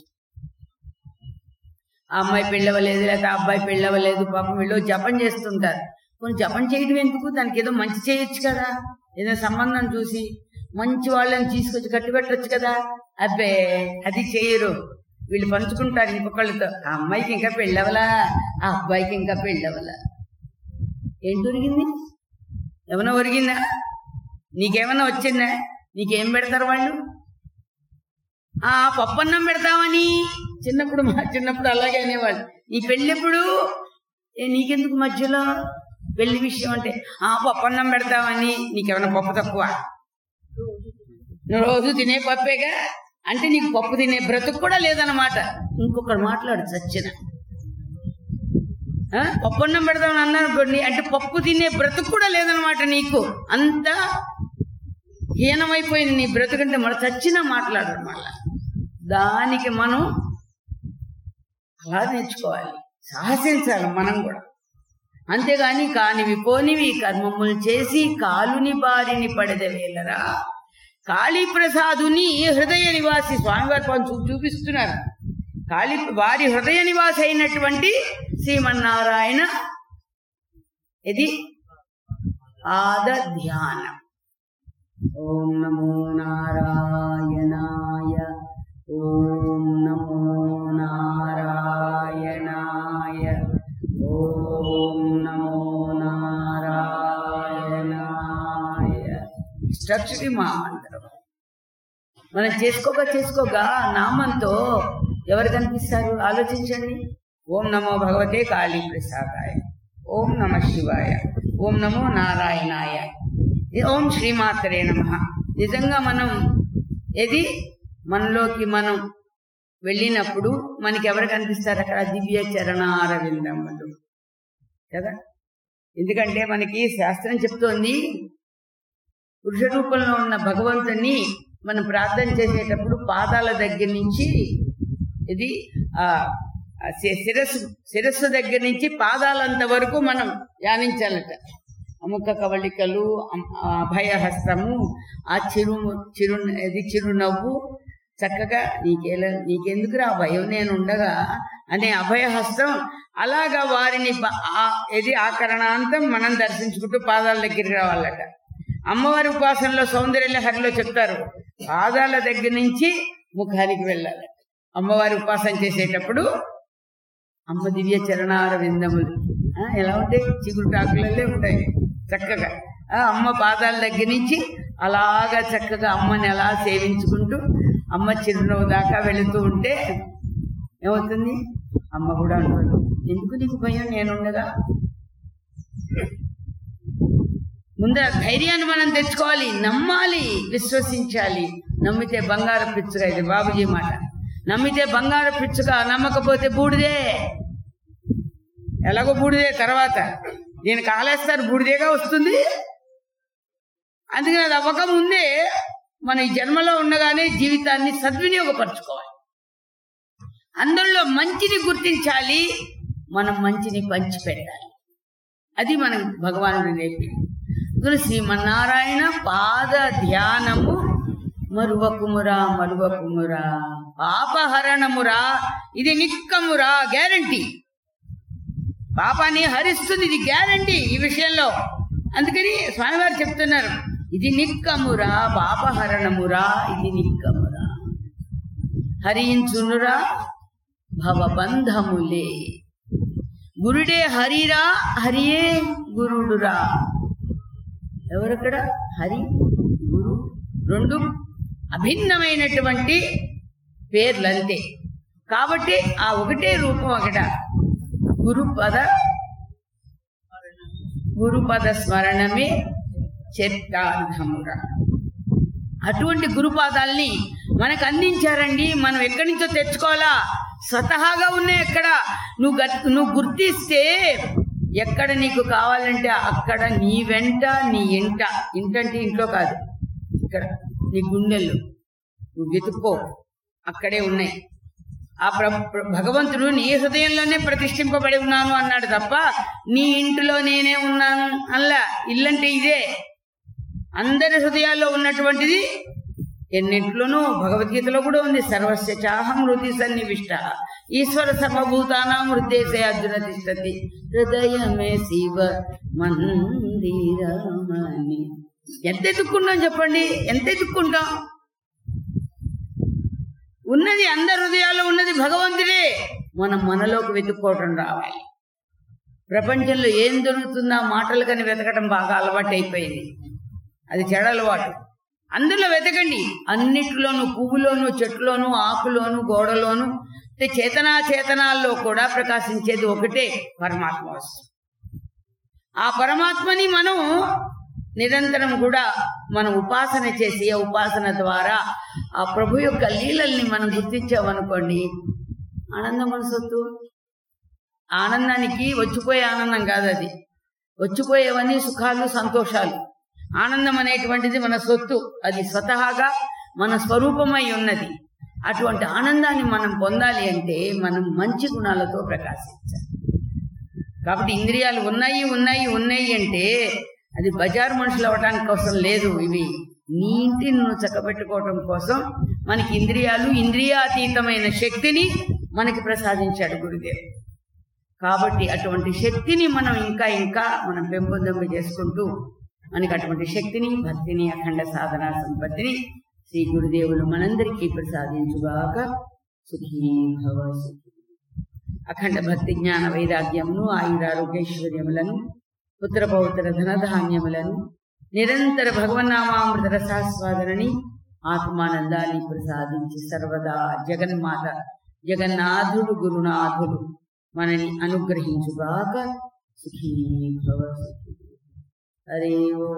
ఆ అమ్మాయి పెళ్ళవలేదు లేదా ఆ అబ్బాయి పెళ్ళవలేదు పాపం వీళ్ళు జపం చేస్తుంటారు కొన్ని జపం చేయడం ఎందుకు దానికి ఏదో మంచి చేయొచ్చు కదా ఏదో సంబంధం చూసి మంచి వాళ్ళని తీసుకొచ్చి కట్టిపెట్టచ్చు కదా అబ్బే అది చేయరు వీళ్ళు పంచుకుంటారు ఇంకొకళ్ళతో ఆ అమ్మాయికి ఇంకా పెళ్ళవలా ఆ అబ్బాయికి ఇంకా పెళ్ళవలా ఏం దొరికింది ఏమైనా ఒరిగిందా నీకేమైనా వచ్చిందా నీకేం పెడతారు వాళ్ళు ఆ పప్పన్నం పెడతామని చిన్నప్పుడు మా చిన్నప్పుడు అలాగే అనేవాళ్ళు నీ పెళ్ళెప్పుడు ఏ నీకెందుకు మధ్యలో పెళ్లి విషయం అంటే ఆ పప్పన్నం పెడతామని నీకేమైనా పప్పు తక్కువ నువ్వు రోజు తినే పప్పేగా అంటే నీకు పప్పు తినే బ్రతుకు కూడా లేదన్నమాట ఇంకొకడు మాట్లాడు చచ్చిన ఆ? పప్పన్నం పెడదామని అన్నాను కొన్ని అంటే పప్పు తినే బ్రతుకు కూడా లేదనమాట నీకు అంత హీనమైపోయింది నీ బ్రతుకంటే మన చచ్చినా మాట్లాడరు మళ్ళా దానికి మనం అలా నేర్చుకోవాలి సాహసించాలి మనం కూడా అంతేగాని కానివి పోనివి కర్మములు చేసి కాలుని బారిని పడదవేలరా కాళీప్రసాదుని హృదయ నివాసి స్వామివారి పాపం చూ చూపిస్తున్నారు కాళీ వారి హృదయ నివాసి అయినటువంటి శ్రీమన్నారాయణ ఇది ఆద ధ్యానం ఓం నమో నారాయణాయ ఓం నమో నారాయణాయ ఓం నమో నారాయణాయ స్ట్రక్చర్ మా మంత్రం మనం చేసుకోగా చేసుకోగా నామంతో ఎవరు కనిపిస్తారు ఆలోచించండి ఓం నమో భగవతే కాళీ ప్రసాదాయ ఓం నమ శివాయ ఓం నమో నారాయణాయ ఓం శ్రీమాతరే నమ నిజంగా మనం ఏది మనలోకి మనం వెళ్ళినప్పుడు మనకి ఎవరు కనిపిస్తారు అక్కడ దివ్య చరణారవిందములు కదా ఎందుకంటే మనకి శాస్త్రం చెప్తోంది పురుష రూపంలో ఉన్న భగవంతుని మనం ప్రార్థన చేసేటప్పుడు పాదాల దగ్గర నుంచి ఇది ఆ ఆ శి- శిరస్సు శిరస్సు దగ్గర నుంచి పాదాలంత వరకు మనం ధ్యానించాలట అముఖ కవళికలు అం- ఆ అభయహస్తము ఆ చిరు చిరు ఇది చిరునవ్వు చక్కగా నీకేలా నీకెందుకురా భయం నేను ఉండగా అనే అభయహస్తం అలాగా వారిని బ- ఆ- ఇది ఆకరణాంతం మనం దర్శించుకుంటూ పాదాల దగ్గరికి రావాలట అమ్మవారి ఉపాసనలో సౌందర్య హరిలో చెప్తారు పాదాల దగ్గర నుంచి ముఖానికి వెళ్ళాలట అమ్మవారి ఉపాసన చేసేటప్పుడు అమ్మ దివ్య చరణార విందములు ఆ, ఎలా ఉంటాయి చిగురుటాకులల్లే ఉంటాయి చక్కగా ఆ, అమ్మ పాదాల దగ్గర నుంచి అలాగా చక్కగా అమ్మని అలా సేవించుకుంటూ అమ్మ చిరునవ్వు దాకా వెళుతూ ఉంటే ఏమవుతుంది అమ్మ కూడా అంటుంది ఎందుకు నీకు భయం నేనుండగా ముందర ధైర్యాన్ని మనం తెచ్చుకోవాలి నమ్మాలి విశ్వసించాలి నమ్మితే బంగారు పిచ్చుగా ఇది బాబుజీ మాట నమ్మితే బంగారు పిచ్చుగా నమ్మకపోతే బూడిదే ఎలాగో బూడిదే తర్వాత దీనికి ఆలేస్తారు బూడిదేగా వస్తుంది అందుకని అది అవ్వక ముందే మన ఈ జన్మలో ఉండగానే జీవితాన్ని సద్వినియోగపరచుకోవాలి అందరిలో మంచిని గుర్తించాలి మనం మంచిని పంచిపెట్టాలి అది మనం భగవానుడు నేర్పింది అందులో శ్రీమన్నారాయణ పాద ధ్యానము మరువకుమురా మరువకుమురా పాపహరణమురా ఇది నిక్కమురా గ్యారంటీ పాపాన్ని హరిస్తుంది ఇది గ్యారంటీ ఈ విషయంలో అందుకని స్వామివారు చెప్తున్నారు ఇది నిక్కమురా పాపహరణమురా ఇది నిక్కమురా హరించునురా భవబంధములే గురుడే హరిరా హరియే గురుడురా ఎవరక్కడ హరి గురు రెండు అభిన్నమైనటువంటి పేర్లు అంతే కాబట్టి ఆ ఒకటే రూపం అక్కడ గురుపద గురుపద స్మరణమే చరితార్థమురా అటువంటి గురుపాదాల్ని మనకు అందించారండి మనం ఎక్కడి నుంచో తెచ్చుకోవాలా స్వతహాగా ఉన్నాయి ఎక్కడ నువ్వు గట్- నువ్వు గుర్తిస్తే ఎక్కడ నీకు కావాలంటే అక్కడ నీ వెంట నీ ఇంట ఇంటంటే ఇంట్లో కాదు ఇక్కడ నీ గుండెల్లో నువ్వు వెతుక్కో అక్కడే ఉన్నాయి ఆ ప్ర ప్ర- భగవంతుడు నీ హృదయంలోనే ప్రతిష్ఠింపబడి ఉన్నాను అన్నాడు తప్ప నీ ఇంటిలో నేనే ఉన్నాను అల్లా ఇల్లంటే ఇదే అందరి హృదయాల్లో ఉన్నటువంటిది ఎన్నింట్లోనూ భగవద్గీతలో కూడా ఉంది సర్వస్య చాహం హృది సన్నివిష్ట ఈశ్వర సర్వభూతానాం హృదయసే అర్జున తిష్టతి హృదయమే శివ మందిరమని ఎంత ఎత్తుక్కుంటాం చెప్పండి ఎంత ఎత్తుక్కుంటాం ఉన్నది అందరి హృదయాల్లో ఉన్నది భగవంతుడే మనం మనలోకి వెతుక్కోవటం రావాలి ప్రపంచంలో ఏం దొరుకుతుందో ఆ మాటలు కానీ వెతకడం బాగా అలవాటు అయిపోయింది అది చెడ అలవాటు అందులో వెతకండి అన్నిటిలోనూ పువ్వులోను చెట్టులోను ఆకులోను గోడలోను అంటే చేతనా చేతనాల్లో కూడా ప్రకాశించేది ఒకటే పరమాత్మ వస్తు ఆ పరమాత్మని మనం నిరంతరం కూడా మనం ఉపాసన చేసి ఆ ఉపాసన ద్వారా ఆ ప్రభు యొక్క లీలల్ని మనం గుర్తించామనుకోండి ఆనందం మన సొత్తు ఆనందానికి వచ్చిపోయే ఆనందం కాదు అది వచ్చిపోయేవన్నీ సుఖాలు సంతోషాలు ఆనందం అనేటువంటిది మన సొత్తు అది స్వతహాగా మన స్వరూపమై ఉన్నది అటువంటి ఆనందాన్ని మనం పొందాలి అంటే మనం మంచి గుణాలతో ప్రకాశించాలి కాబట్టి ఇంద్రియాలు ఉన్నాయి ఉన్నాయి ఉన్నాయి అంటే అది బజార్ మనుషులు అవ్వడానికి కోసం లేదు ఇవి నీ ఇంటిని నువ్వు చక్కబెట్టుకోవటం కోసం మనకి ఇంద్రియాలు ఇంద్రియాతీతమైన శక్తిని మనకి ప్రసాదించాడు గురుదేవ్ కాబట్టి అటువంటి శక్తిని మనం ఇంకా ఇంకా మనం పెంపొందింప చేసుకుంటూ మనకి అటువంటి శక్తిని భక్తిని అఖండ సాధన సంపత్తిని శ్రీ గురుదేవులు మనందరికీ ప్రసాదించుగాక సుఖీ భవ సుఖీ అఖండ భక్తి జ్ఞాన వైరాగ్యమును ఆయురారోగ్యైశ్వర్యములను పుత్ర పౌత్ర ధనధాన్యములను నిరంతర భగవన్నామామృత రసాస్వాదనని ఆత్మానందాన్ని ప్రసాదించి సర్వదా జగన్మాత జగన్నాథుడు గురునాథుడు మనని అనుగ్రహించుగాక సుఖీ భవ సుఖీ హరే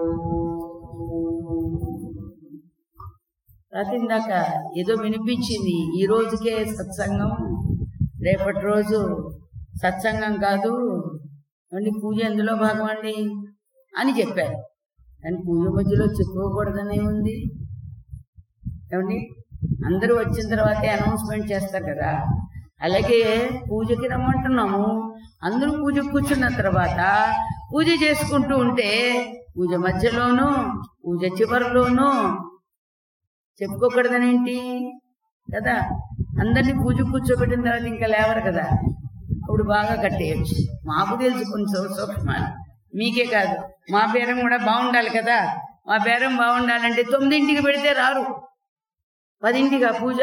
రాతిందాక ఏదో వినిపించింది ఈ రోజుకే సత్సంగం రేపటి రోజు సత్సంగం కాదు అండి పూజ ఎందులో భాగం అండి అని చెప్పారు కానీ పూజ మధ్యలో చెప్పుకోకూడదనే ఉంది ఏమండి అందరూ వచ్చిన తర్వాతే అనౌన్స్మెంట్ చేస్తారు కదా అలాగే పూజకి రమ్మంటున్నాము అందరూ పూజ కూర్చున్న తర్వాత పూజ చేసుకుంటూ ఉంటే పూజ మధ్యలోనూ పూజ చివరిలోనూ చెప్పుకోకూడదనేంటి కదా అందరినీ పూజ కూర్చోబెట్టిన తర్వాత ఇంకా లేవరు కదా అప్పుడు బాగా కట్టేయచ్చు మాకు తెలుసు కొంచెం సూక్ష్మాలు మీకే కాదు మా బేరం కూడా బాగుండాలి కదా మా బేరం బాగుండాలంటే తొమ్మిదింటికి పెడితే రారు పదింటిగా పూజ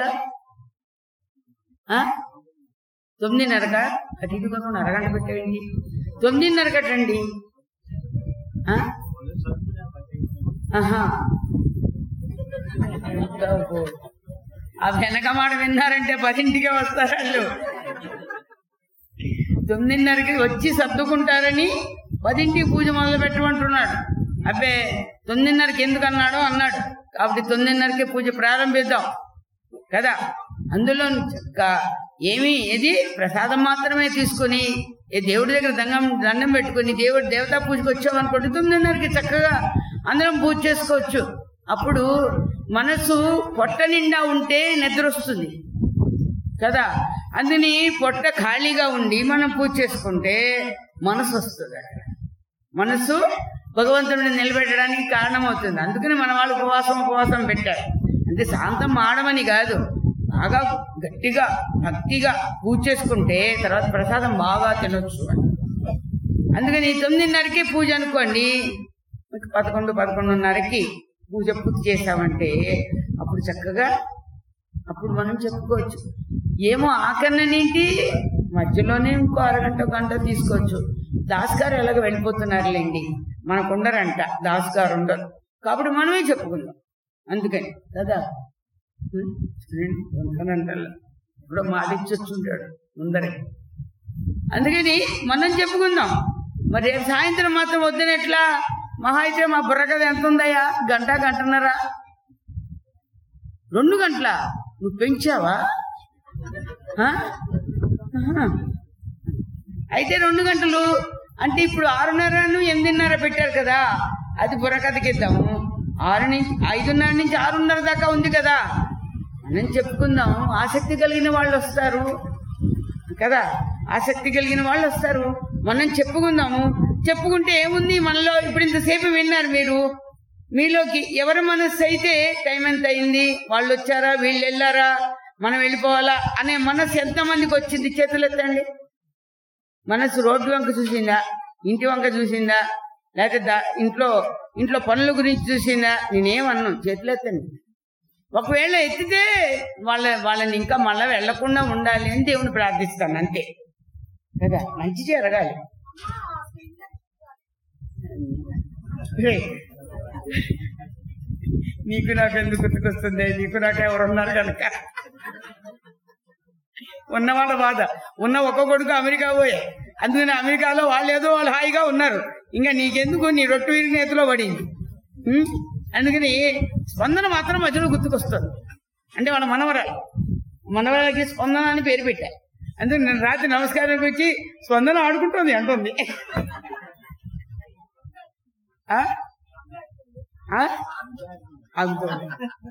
ఆ? తొమ్మిదిన్నరక అటు ఇటు కాకుండా అరగంట పెట్టేయండి తొమ్మిదిన్నర కట్టండి ఆ? ఆహా అబ్బో. ఆ వెనక మాట విన్నారంటే పదింటికే వస్తారు వాళ్ళు తొమ్మిదిన్నరకి వచ్చి సర్దుకుంటారని పదింటికి పూజ మొదలు పెట్టమంటున్నాడు అబ్బే తొమ్మిదిన్నరకి ఎందుకు అన్నాడో అన్నాడు కాబట్టి తొమ్మిదిన్నరకి పూజ ప్రారంభిద్దాం కదా అందులో చక్క ఏమి ఇది ప్రసాదం మాత్రమే తీసుకొని ఏ దేవుడి దగ్గర దండం దండం పెట్టుకొని దేవుడు దేవతా పూజకు వచ్చామనుకోండి తొమ్మిదిన్నరకి చక్కగా అందరం పూజ చేసుకోవచ్చు అప్పుడు మనసు పొట్ట నిండా ఉంటే నిద్ర వస్తుంది కదా అందుని పొట్ట ఖాళీగా ఉండి మనం పూజ చేసుకుంటే మనసు వస్తుంది అక్కడ మనసు భగవంతుడిని నిలబెట్టడానికి కారణమవుతుంది అందుకని మన వాళ్ళు ఉపవాసం ఉపవాసం పెట్టారు అంటే శాంతం ఆడమని కాదు బాగా గట్టిగా భక్తిగా పూజ చేసుకుంటే తర్వాత ప్రసాదం బాగా తినొచ్చు అని అందుకని తొమ్మిదిన్నరకి పూజ అనుకోండి మీకు పదకొండు పదకొండున్నరకి పూజ పూర్తి చేసామంటే అప్పుడు చక్కగా అప్పుడు మనం చెప్పుకోవచ్చు ఏమో ఆకరణనేంటి మధ్యలోనే ఇంకో అరగంట గంట తీసుకోవచ్చు దాస్ గారు ఎలాగ వెళ్ళిపోతున్నారులేండి మనకు ఉండరంట దాస్ గారు ఉండరు కాబట్టి మనమే చెప్పుకుందాం అందుకని కదా ఉంటానంటారు ఇప్పుడు మాటిచ్చొచ్చుంటాడు ముందరే అందుకని మనం చెప్పుకుందాం మరి రేపు సాయంత్రం మాత్రం వద్దనెట్లా మహా అయితే మా బుర్రకథ ఎంత ఉందయ్యా గంట గంటన్నర రెండు గంటల నువ్వు పెంచావా ఆ? ఆహా. అయితే రెండు గంటలు అంటే ఇప్పుడు ఆరున్నరను ఎనిమిదిన్నర పెట్టారు కదా అది బుర్రకథకి ఇద్దాము ఆరు నుంచి ఐదున్నర నుంచి ఆరున్నర దాకా ఉంది కదా మనం చెప్పుకుందాం ఆసక్తి కలిగిన వాళ్ళు వస్తారు కదా ఆసక్తి కలిగిన వాళ్ళు వస్తారు మనం చెప్పుకుందాము చెప్పుకుంటే ఏముంది మనలో ఇప్పుడు ఇంతసేపు విన్నారు మీరు మీలోకి ఎవరి మనస్సు అయితే టైం ఎంత అయింది వాళ్ళు వచ్చారా వీళ్ళు వెళ్ళారా మనం వెళ్ళిపోవాలా అనే మనస్సు ఎంతమందికి వచ్చింది చేతులు ఎత్తండి మనస్సు రోడ్డు వంక చూసిందా ఇంటి వంక చూసిందా లేకపోతే దా- ఇంట్లో ఇంట్లో పనుల గురించి చూసిందా నేనేమన్నాను చేతులు ఎత్తండి ఒకవేళ ఎత్తితే వాళ్ళ వాళ్ళని ఇంకా మళ్ళీ వెళ్లకుండా ఉండాలి అని దేవుని ప్రార్థిస్తాను అంతే కదా మంచి జరగాలి రే, నీకు నాకు ఎందుకు గుర్తుకొస్తుంది నీకు నాకు ఎవరున్నారు కనుక ఉన్న వాళ్ళ బాధ ఉన్న ఒక్క కొడుకు అమెరికా పోయే అందుకని అమెరికాలో వాళ్ళు ఏదో వాళ్ళు హాయిగా ఉన్నారు ఇంకా నీకెందుకు నీ రొట్టు వీరి నేతిలో పడింది ఉం? అందుకని స్పందన మాత్రం మధ్యలో గుర్తుకొస్తుంది అంటే వాళ్ళ మనవరాలు మనవరాలకి స్పందన అని పేరు పెట్టా అందుకని నేను రాత్రి నమస్కారానికి వచ్చి స్పందన ఆడుకుంటుంది అంటుంది ఆ? ఆ? ఆగుతోంది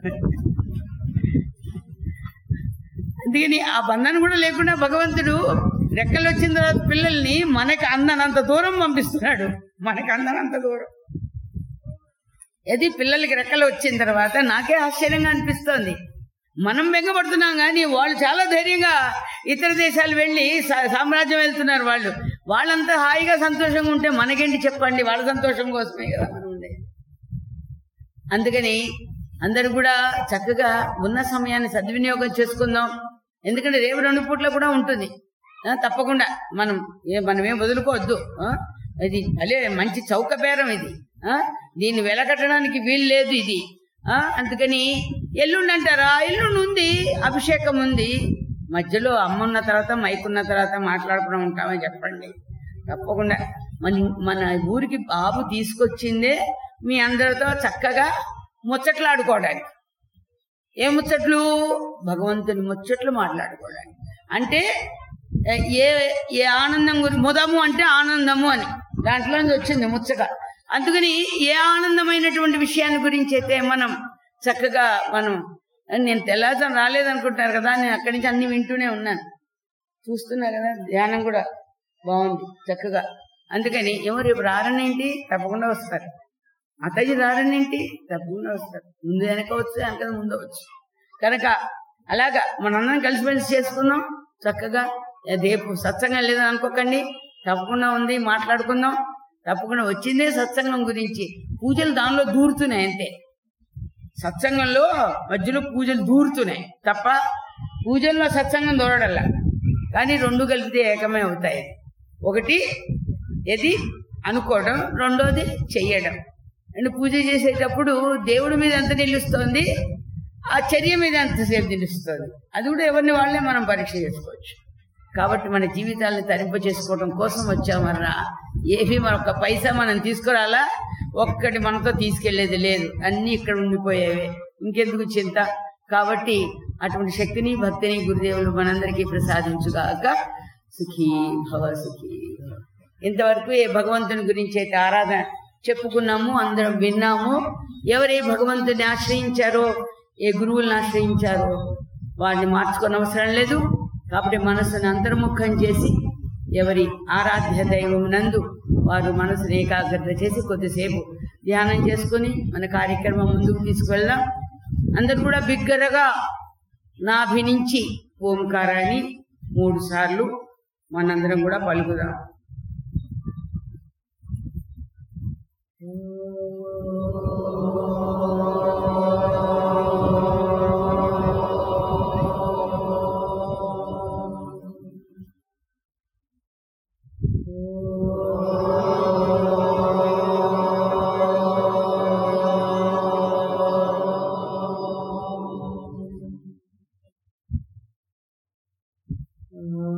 అందుకని ఆ బంధన కూడా లేకుండా భగవంతుడు రెక్కలు వచ్చిన తర్వాత పిల్లల్ని మనకి అందనంత దూరం పంపిస్తున్నాడు మనకి అందనంత దూరం అది పిల్లలకి రెక్కలు వచ్చిన తర్వాత నాకే ఆశ్చర్యంగా అనిపిస్తోంది మనం బెంగపడుతున్నాం కానీ వాళ్ళు చాలా ధైర్యంగా ఇతర దేశాలు వెళ్ళి సా- సామ్రాజ్యం వెళ్తున్నారు వాళ్ళు వాళ్ళంతా హాయిగా సంతోషంగా ఉంటే మనకేంటి చెప్పండి వాళ్ళ సంతోషం కోసమే కదా మనం ఉండేది అందుకని అందరు కూడా చక్కగా ఉన్న సమయాన్ని సద్వినియోగం చేసుకుందాం ఎందుకంటే రేపు రెండు పూట్ల కూడా ఉంటుంది ఆ, తప్పకుండా మనం ఏ మనం ఏం వదులుకోవద్దు ఆ? ఇది అలే మంచి చౌక బేరం ఇది ఆ? దీన్ని వెలకట్టడానికి వీలు లేదు ఇది ఆ? అందుకని ఎల్లుండి అంటారా ఎల్లుండి ఉంది అభిషేకం ఉంది మధ్యలో అమ్మున్న తర్వాత మైకున్న తర్వాత మాట్లాడుకుని ఉంటామని చెప్పండి తప్పకుండా మన మన ఊరికి బాబు తీసుకొచ్చిందే మీ అందరితో చక్కగా ముచ్చట్లాడుకోవడానికి ఏ ముచ్చట్లు భగవంతుని ముచ్చట్లు మాట్లాడుకోవడానికి అంటే ఏ ఏ ఆనందం గురి ముదము అంటే ఆనందము అని దాంట్లో నుంచి వచ్చింది ముచ్చట అందుకని ఏ ఆనందమైనటువంటి విషయాన్ని గురించి అయితే మనం చక్కగా మనం నేను తెల్లారుజాము రాలేదనుకుంటున్నారు కదా నేను అక్కడి నుంచి అన్ని వింటూనే ఉన్నాను చూస్తున్నా కదా ధ్యానం కూడా బాగుంది చక్కగా అందుకని ఏమో రేపు రారనేంటి తప్పకుండా వస్తారు అతయ్య రారనేంటి తప్పకుండా వస్తారు ముందు వెనక వచ్చు వెనక ముందు వచ్చు కనుక అలాగా మనందరం కలిసిమెలిసి చేసుకుందాం చక్కగా ఏ రేపు సత్సంగం లేదని అనుకోకండి తప్పకుండా ఉంది మాట్లాడుకుందాం తప్పకుండా వచ్చిందే సత్సంగం గురించి పూజలు దానిలో దూరుతున్నాయి అంతే సత్సంగంలో మధ్యలో పూజలు దూరుతున్నాయి తప్ప పూజల్లో సత్సంగం దూరడల్లా కానీ రెండు కలిపితే ఏకమే అవుతాయి ఒకటి ఇది అనుకోవడం రెండోది చెయ్యడం అండ్ పూజ చేసేటప్పుడు దేవుడి మీద ఎంత నిలుస్తోంది ఆ చర్య మీద ఎంతసేపు నిలుస్తుంది అది కూడా ఎవరిని వాళ్ళే మనం పరీక్ష చేసుకోవచ్చు కాబట్టి మన జీవితాలను తరింప చేసుకోవడం కోసం వచ్చామన్నా ఏవి మన ఒక్క పైసా మనం తీసుకురాలా ఒక్కటి మనతో తీసుకెళ్లేది లేదు అన్నీ ఇక్కడ ఉండిపోయేవే ఇంకెందుకు చింత కాబట్టి అటువంటి శక్తిని భక్తిని గురుదేవులు మనందరికీ ప్రసాదించుగాక సుఖీ భవ సుఖీ భవ. ఇంతవరకు ఏ భగవంతుని గురించి అయితే ఆరాధన చెప్పుకున్నాము అందరం విన్నాము ఎవరే భగవంతుని ఆశ్రయించారో ఏ గురువులను ఆశ్రయించారో వాడిని మార్చుకోని అవసరం లేదు కాబట్టి మనసును అంతర్ముఖం చేసి ఎవరి ఆరాధ్య దైవం నందు వారు మనసును ఏకాగ్రత చేసి కొద్దిసేపు ధ్యానం చేసుకుని మన కార్యక్రమం ముందుకు తీసుకువెళ్దాం అందరు కూడా బిగ్గరగా నాభినించి ఓంకారాన్ని మూడు సార్లు మనందరం కూడా పలుకుదాం ఓం